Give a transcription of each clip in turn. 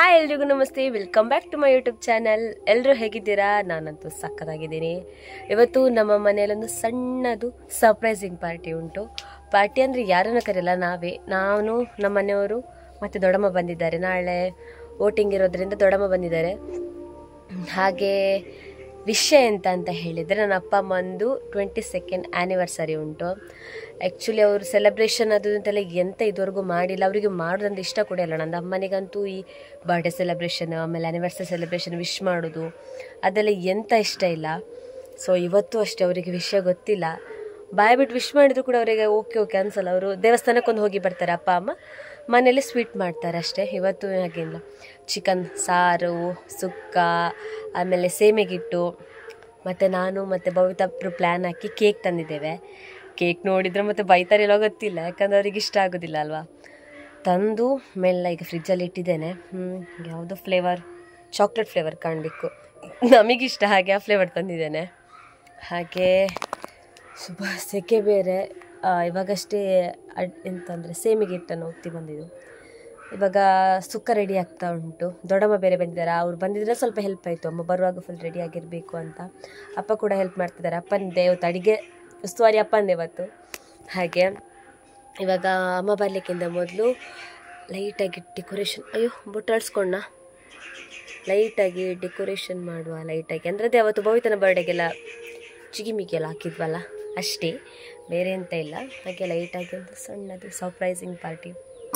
hi ಎಲ್ರಿಗೂ ನಮಸ್ತೆ welcome back to my YouTube channel ಎಲ್ಲರೂ ಹೇಗಿದ್ದೀರಾ ನಾನಂತೂ ಸಕ್ಕತ್ತಾಗಿದ್ದೀನಿ ಇವತ್ತು ನಮ್ಮ ಮನೆಯಲ್ಲೊಂದು ಸಣ್ಣದು ಸರ್ಪ್ರೈಸಿಂಗ್ ಪಾರ್ಟಿ ಉಂಟು ಪಾರ್ಟಿ ಅಂದರೆ ಯಾರನ್ನ ಕರೆಯಲ್ಲ ನಾವೇ ನಾನು ನಮ್ಮ ಮನೆಯವರು ಮತ್ತು ದೊಡ್ಡಮ್ಮ ಬಂದಿದ್ದಾರೆ ನಾಳೆ ವೋಟಿಂಗ್ ಇರೋದ್ರಿಂದ ದೊಡ್ಡಮ್ಮ ಬಂದಿದ್ದಾರೆ ಹಾಗೆ ವಿಷಯ ಎಂತ ಅಂತ ಹೇಳಿದರೆ ನನ್ನ ಅಪ್ಪ ಅಮ್ಮಂದು ಟ್ವೆಂಟಿ ಸೆಕೆಂಡ್ ಆ್ಯನಿವರ್ಸರಿ ಉಂಟು ಆ್ಯಕ್ಚುಲಿ ಅವರು ಸೆಲೆಬ್ರೇಷನ್ ಅದು ಅಂತೆಲ್ಲ ಎಂತ ಇದುವರೆಗೂ ಮಾಡಿಲ್ಲ ಅವರಿಗೆ ಮಾಡೋದಂದ್ರೆ ಇಷ್ಟ ಕೂಡ ಇಲ್ಲ ನನ್ನ ಅಮ್ಮನಿಗಂತೂ ಈ ಬರ್ಡೇ ಸೆಲೆಬ್ರೇಷನ್ ಆಮೇಲೆ ಆ್ಯನಿವರ್ಸರಿ ಸೆಲೆಬ್ರೇಷನ್ ವಿಶ್ ಮಾಡೋದು ಅದೆಲ್ಲ ಎಂತ ಇಷ್ಟ ಇಲ್ಲ ಸೊ ಇವತ್ತು ಅಷ್ಟೇ ಅವರಿಗೆ ವಿಷಯ ಗೊತ್ತಿಲ್ಲ ಬಾಯ್ ಬಿಟ್ಟು ವಿಶ್ ಮಾಡಿದ್ರು ಕೂಡ ಅವರಿಗೆ ಓಕೆ ಓಕೆ ಅನ್ಸಲ್ಲ ಅವರು ದೇವಸ್ಥಾನಕ್ಕೊಂದು ಹೋಗಿ ಬರ್ತಾರೆ ಅಪ್ಪ ಅಮ್ಮ ಮನೇಲಿ ಸ್ವೀಟ್ ಮಾಡ್ತಾರೆ ಅಷ್ಟೇ ಇವತ್ತು ಹಾಗೇನಿಲ್ಲ ಚಿಕನ್ ಸಾರು ಸುಕ್ಕ ಆಮೇಲೆ ಸೇಮೆಗಿಟ್ಟು ಮತ್ತು ನಾನು ಮತ್ತು ಭವಿತಪ್ಪರು ಪ್ಲ್ಯಾನ್ ಹಾಕಿ ಕೇಕ್ ತಂದಿದ್ದೇವೆ ಕೇಕ್ ನೋಡಿದರೆ ಮತ್ತೆ ಬೈತಾರಿಲ್ಲೋ ಗೊತ್ತಿಲ್ಲ ಯಾಕಂದ್ರೆ ಅವ್ರಿಗೆ ಇಷ್ಟ ಆಗೋದಿಲ್ಲ ಅಲ್ವಾ ತಂದು ಮೆಲ್ಲ ಈಗ ಫ್ರಿಜ್ಜಲ್ಲಿ ಇಟ್ಟಿದ್ದೇನೆ ಹ್ಞೂ ಯಾವುದು ಫ್ಲೇವರ್ ಚಾಕ್ಲೇಟ್ ಫ್ಲೇವರ್ ಕಾಣಬೇಕು ನಮಗಿಷ್ಟ ಹಾಗೆ ಆ ಫ್ಲೇವರ್ ತಂದಿದ್ದೇನೆ ಹಾಗೆ ಶುಭ ಸೆಕೆ ಬೇರೆ ಆ, ಇವಾಗಷ್ಟೇ ಅಡ್ ಎಂತಂದರೆ ಸೇಮಿಗೆ ಹಿಟ್ಟನ್ನು ಒತ್ತಿ ಬಂದಿದ್ದು ಇವಾಗ ಸುಕ್ಕ ರೆಡಿ ಆಗ್ತಾ ಉಂಟು ದೊಡ್ಡಮ್ಮ ಬೇರೆ ಬಂದಿದ್ದಾರೆ ಅವ್ರು ಬಂದಿದ್ರೆ ಸ್ವಲ್ಪ ಹೆಲ್ಪ್ ಆಯಿತು ಅಮ್ಮ ಬರುವಾಗ ಫುಲ್ ರೆಡಿ ಆಗಿರಬೇಕು ಅಂತ ಅಪ್ಪ ಕೂಡ ಹೆಲ್ಪ್ ಮಾಡ್ತಿದ್ದಾರೆ ಅಪ್ಪನದೇ ಇವತ್ತು ಅಡುಗೆ ಉಸ್ತುವಾರಿ ಅಪ್ಪಂದೇ ಇವತ್ತು ಹಾಗೆ ಇವಾಗ ಅಮ್ಮ ಬರಲಿಕ್ಕಿಂತ ಮೊದಲು ಲೈಟಾಗಿ ಡೆಕೋರೇಷನ್ ಅಯ್ಯೋ ಬೊಟ್ಟಾಡ್ಸ್ಕೊಂಡ ಲೈಟಾಗಿ ಡೆಕೋರೇಷನ್ ಮಾಡುವ ಲೈಟಾಗಿ ಅಂದರೆ ಅದೇ ಅವತ್ತು ಭವಿತನ ಬರ್ಡೇಗೆಲ್ಲ ಚಿಗಿಮಿಗಿ ಎಲ್ಲ ಹಾಕಿದ್ವಲ್ಲ ಅಷ್ಟೇ ಬೇರೆ ಎಂತ ಇಲ್ಲ ಹಾಗೆ ಲೈಟಾಗಿ ಒಂದು ಸಣ್ಣದು ಸರ್ಪ್ರೈಸಿಂಗ್ ಪಾರ್ಟಿ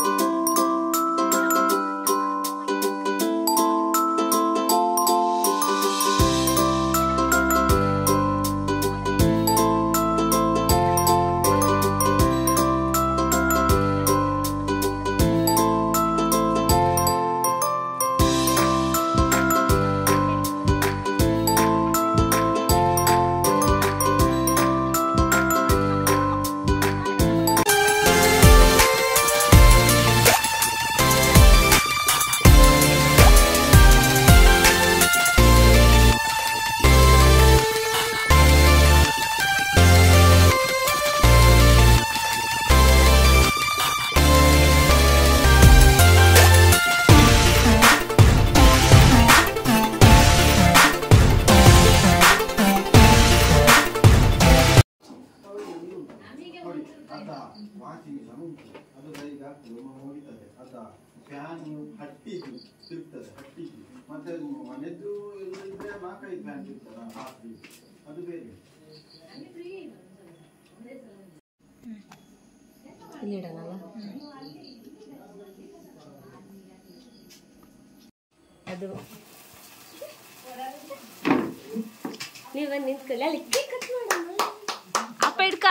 ಅದ ವಾಷಿಂಗ್ ಮಿಷನ್ ಉಂಟು ಅದು ಕೈಗೆ ಆಗ್ತದೆ ಒಮ್ಮೆ ಹೋಗಿತ್ತದೆ ಅದ ಫ್ಯಾನ್ ಹಟ್ಟಿದ್ದು ತಿರುಗ್ತದೆ ಹಟ್ಟಿದ್ದು ಮತ್ತೆ ಮನೆದ್ದು ಎಲ್ಲ ಇದ್ರೆ ನಾಲ್ಕೈದು ಫ್ಯಾನ್ ತಿರುಗ್ತದೆ ಹಾಕಿ ಅದು ಬೇರೆ ಇಲ್ಲಿ ಇಡೋಣಲ್ಲ ಅದು ನೀವು ಬಂದು ನಿಂತ್ಕೊಳ್ಳಿ ಅಲ್ಲಿ ಕೇಕ್ ಕಟ್ ಮಾಡೋಣ ಅಪ್ಪ ಇಡ್ಕ